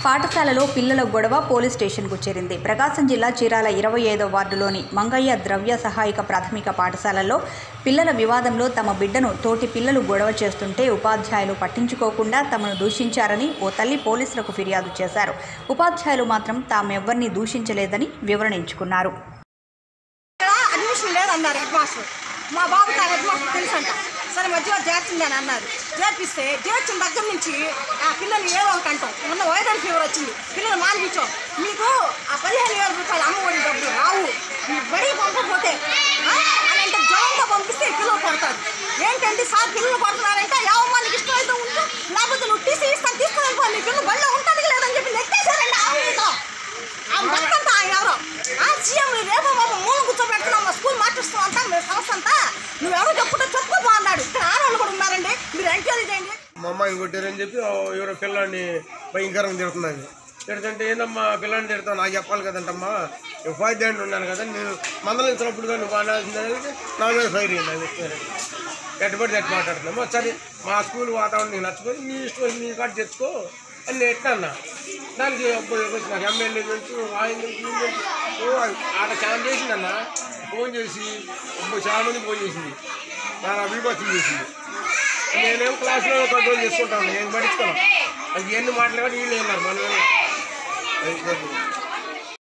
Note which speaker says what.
Speaker 1: పాఠశాలలో పిల్లల గొడవ పోలీస్ స్టేషన్కు చేరింది ప్రకాశం జిల్లా చీరాల ఇరవై ఐదో వార్డులోని మంగయ్య ద్రవ్య సహాయక ప్రాథమిక పాఠశాలలో పిల్లల వివాదంలో తమ బిడ్డను తోటి పిల్లలు గొడవ చేస్తుంటే ఉపాధ్యాయులు పట్టించుకోకుండా తమను దూషించారని ఓ తల్లి పోలీసులకు ఫిర్యాదు చేశారు ఉపాధ్యాయులు మాత్రం తామెవ్వరిని దూషించలేదని వివరణ ఇచ్చుకున్నారు
Speaker 2: ఇక్కడ అడ్మిషన్ లేదన్నారు హెడ్ మాస్టర్ మా బాబుకి ఆ హెడ్ మాస్టర్ తెలుసంట సరే మధ్యలో చేర్చింది అని అన్నారు చేర్పిస్తే చేర్చిన దగ్గర నుంచి ఆ పిల్లలు ఏదో ఒకటి అంటాం మొన్న వైరల్ ఫీవర్ వచ్చింది పిల్లలు మానిపించాం మీకు ఆ పదిహేను వేల రూపాయలు అమ్మఒడి డబ్బులు రావు మీ బడి పంపకపోతే ఆ? అని అంటే జ్వరంతో పంపిస్తే ఈ పిల్లలు కొడతారు ఏంటంటే సార్ పిల్లలు కొడుతున్నారంటే యావమ్మా నీకు ఇష్టమైతే ఉంటే లేకపోతే నువ్వు టీసీ ఇస్తాను తీసుకుని వెళ్ళిపో నీ పిల్లలు బడిలో ఉంటుంది లేదని చెప్పి నెట్టేశారండి ఆ మీద ఆ భక్తంతా ఆయన ఎవరో ఆ సీఎం రేపో బాబు మూలం కూర్చోబెడుతున్నాం మా స్కూల్ మార్చిస్తాం అంతా మీ సంస్థ అంతా నువ్వెవరో చెప్పుకుంటే చెప్పుకోపో అన్నాడు ఇక్కడ ఆడవాళ్ళు కూడా ఉన్నారండి మీరు ఎంక్వైరీ చేయండి
Speaker 3: మా అమ్మాయిని కొట్టారని చెప్పి ఆ ఎవరో పిల్లాడిని భయంకరంగా తిడుతున్నది తిడుతుంటే ఏందమ్మా పిల్లాడిని తిడతావు నాకు చెప్పాలి కదంటమ్మా ఉపాధ్యాయుడిని ఉన్నాను కదా నేను మందలించినప్పుడు కానీ నువ్వు అనాల్సింది నా మీద ఫైర్ అయ్యింది అది చెప్పారు ఎట్టుబడి ఎట్టు మాట్లాడుతున్నామా సరే మా స్కూల్ వాతావరణం నీకు నచ్చుకొని నీ ఇష్టం వచ్చి నీ కాడ తెచ్చుకో అని నేను ఎట్లా అన్నా దానికి అప్పుడు వచ్చి నాకు ఎమ్మెల్యే నుంచి ఆయన నుంచి ఈయన నుంచి, ఓ ఆడ చాలా చేసిందన్న ఫోన్ చేసి అప్పుడు చాలా మంది ఫోన్ చేసింది నా అభిభాషం చేసింది నేనేం క్లాస్లో కంట్రోల్ చేసుకుంటాను నేను పట్టించుకోను అది ఎన్ని మాటలు కానీ వీళ్ళు ఉన్నారు మన